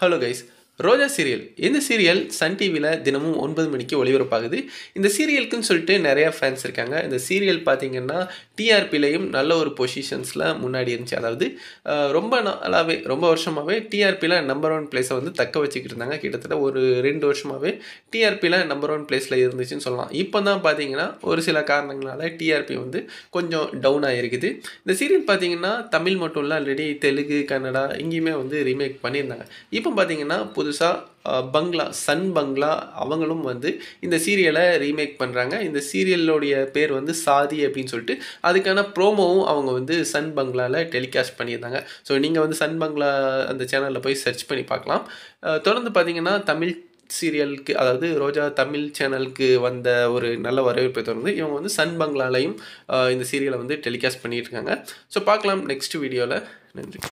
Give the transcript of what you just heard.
hello guys Roja serial இந்த serial Sun டிவியில் தினமும் ஒன்பது மணிக்கு ஒளிபரப்பாகுது இந்த சீரியலுக்குன்னு சொல்லிட்டு நிறையா ஃபேன்ஸ் இருக்காங்க இந்த சீரியல் பார்த்தீங்கன்னா டிஆர்பிலையும் நல்ல ஒரு பொசிஷன்ஸில் முன்னாடி இருந்துச்சு அதாவது அஹ், ரொம்ப நாளாகவே ரொம்ப வருஷமாகவே டிஆர்பியில் நம்பர் ஒன் பிளேஸை வந்து தக்க வச்சுக்கிட்டு இருந்தாங்க கிட்டத்தட்ட ஒரு ரெண்டு வருஷமாகவே டிஆர்பியில் நம்பர் ஒன் பிளேஸில் இருந்துச்சுன்னு சொல்லலாம் இப்போ தான் பார்த்தீங்கன்னா ஒரு சில காரணங்களால டிஆர்பி வந்து கொஞ்சம் டவுன் ஆகிருக்குது இந்த சீரியல் பார்த்தீங்கன்னா தமிழ் மட்டும் இல்லை ஆல்ரெடி தெலுங்கு கன்னடா இங்கேயுமே வந்து ரீமேக் பண்ணியிருந்தாங்க இப்போ பார்த்தீங்கன்னா புதுசாக பங்களா சன் பங்களா அவங்களும் வந்து இந்த சீரியலை ரீமேக் பண்ணுறாங்க இந்த சீரியலோடைய பேர் வந்து சாதி அப்படின்னு சொல்லிட்டு அதுக்கான ப்ரோமோவும் அவங்க வந்து சன் பங்களாவில் டெலிகாஸ்ட் பண்ணியிருந்தாங்க ஸோ நீங்கள் வந்து சன் பங்களா அந்த சேனலில் போய் சர்ச் பண்ணி பார்க்கலாம் அஹ் தொடர்ந்து பார்த்தீங்கன்னா தமிழ் சீரியலுக்கு அதாவது ரோஜா தமிழ் சேனலுக்கு வந்த ஒரு நல்ல வரவேற்பை தொடர்ந்து இவங்க வந்து சன் பங்களாலையும் அஹ் இந்த சீரியலை வந்து டெலிகாஸ்ட் பண்ணிட்டு இருக்காங்க ஸோ பார்க்கலாம் நெக்ஸ்ட் வீடியோவில் நன்றி